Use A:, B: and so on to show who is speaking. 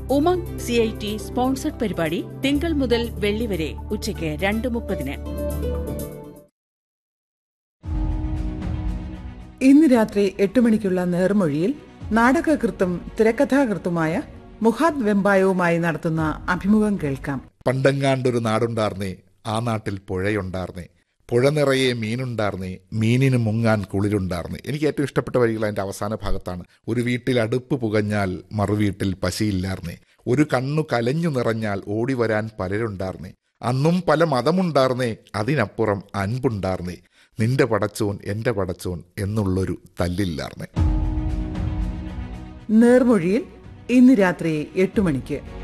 A: Umang C I T sponsored പരിപാടി തിങ്കൾ മുതൽ വെള്ളി വരെ ഉച്ചയ്ക്ക് രണ്ട് മുപ്പതിന്
B: ഇന്ന് രാത്രി എട്ട് മണിക്കുള്ള നേർമൊഴിയിൽ നാടകകൃത്തും തിരക്കഥാകൃത്തുമായ മുഹാദ് വെമ്പായവുമായി നടത്തുന്ന അഭിമുഖം കേൾക്കാം
C: പണ്ടെങ്ങാണ്ടൊരു നാടുണ്ടാർന്നേ ആ നാട്ടിൽ പുഴയുണ്ടാർന്നേ പുഴ നിറയെ മീനുണ്ടാർന്നേ മീനിന് മുങ്ങാൻ കുളിരുണ്ടാർന്നേ എനിക്ക് ഏറ്റവും ഇഷ്ടപ്പെട്ട വരികൾ അതിന്റെ അവസാന ഭാഗത്താണ് ഒരു വീട്ടിൽ അടുപ്പ് പുകഞ്ഞാൽ മറുവീട്ടിൽ പശിയില്ലാർന്നേ ഒരു കണ്ണു കലഞ്ഞു നിറഞ്ഞാൽ ഓടി വരാൻ പലരുണ്ടാർന്നേ അന്നും പല മതമുണ്ടാർന്നേ അതിനപ്പുറം അൻപുണ്ടാർന്നേ നിന്റെ പടച്ചോൻ എന്റെ പടച്ചോൻ എന്നുള്ളൊരു തല്ലില്ലാർന്നേ
B: നേർമൊഴിയിൽ ഇന്ന് രാത്രി എട്ട് മണിക്ക്